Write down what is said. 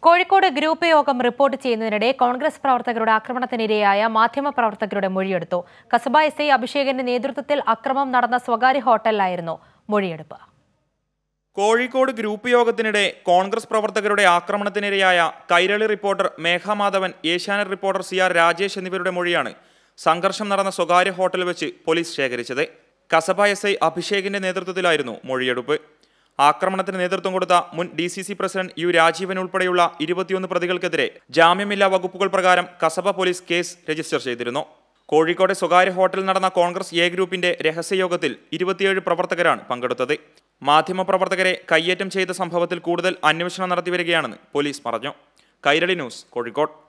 Kozhikode group യോഗം report ചെയ്യുന്നതിനിടെ കോൺഗ്രസ് പ്രവർത്തകരുടെ ആക്രമണത്തിനിരയായ മാധ്യമപ്രവർത്തകരുടെ മൊഴിയെടുത്തു കസബ എസ് ഐ അഭിഷേകന്റെ നേതൃത്വത്തിൽ അക്രമം നടന്ന സ്വകാര്യ ഹോട്ടലിലായിരുന്നു മൊഴിയെടുപ്പ് കോഴിക്കോട് ഗ്രൂപ്പ് യോഗത്തിനിടെ കോൺഗ്രസ് പ്രവർത്തകരുടെ ആക്രമണത്തിനിരയായ Kairali reporter Megha Madhavan Asianet reporter C R Rajesh എന്നിവരുടെ മൊഴിയാണ് സംഘർഷം നടന്ന സ്വകാര്യ ഹോട്ടൽ വെച്ച് പോലീസ് ശേഖരിച്ചത് കസബ എസ് ഐ അഭിഷേകിന്റെ നേതൃത്വത്തിലായിരുന്നു മൊഴിയെടുപ്പ് ആക്രമണത്തിന് നേതൃത്വം കൊടുത്ത മുൻ D C C president U Rajeevan ഉൾപ്പെടെയുള്ള ഇരുപത്തിയൊന്ന് പ്രതികൾക്കെതിരെ ജാമ്യമില്ലാ വകുപ്പുകൾ പ്രകാരം കസബ പോലീസ് കേസ് രജിസ്റ്റർ ചെയ്തിരുന്നു കോഴിക്കോട്ടെ സ്വകാര്യ ഹോട്ടലിൽ നടന്ന കോൺഗ്രസ് എ ഗ്രൂപ്പിന്റെ രഹസ്യയോഗത്തിൽ ഇരുപത്തിയേഴ് പ്രവർത്തകരാണ് പങ്കെടുത്തത് മാധ്യമപ്രവർത്തകരെ കയ്യേറ്റം ചെയ്ത സംഭവത്തിൽ കൂടുതൽ അന്വേഷണം നടത്തിവരികയാണെന്ന് പോലീസ് പറഞ്ഞു കൈരളി ന്യൂസ് കോഴിക്കോട്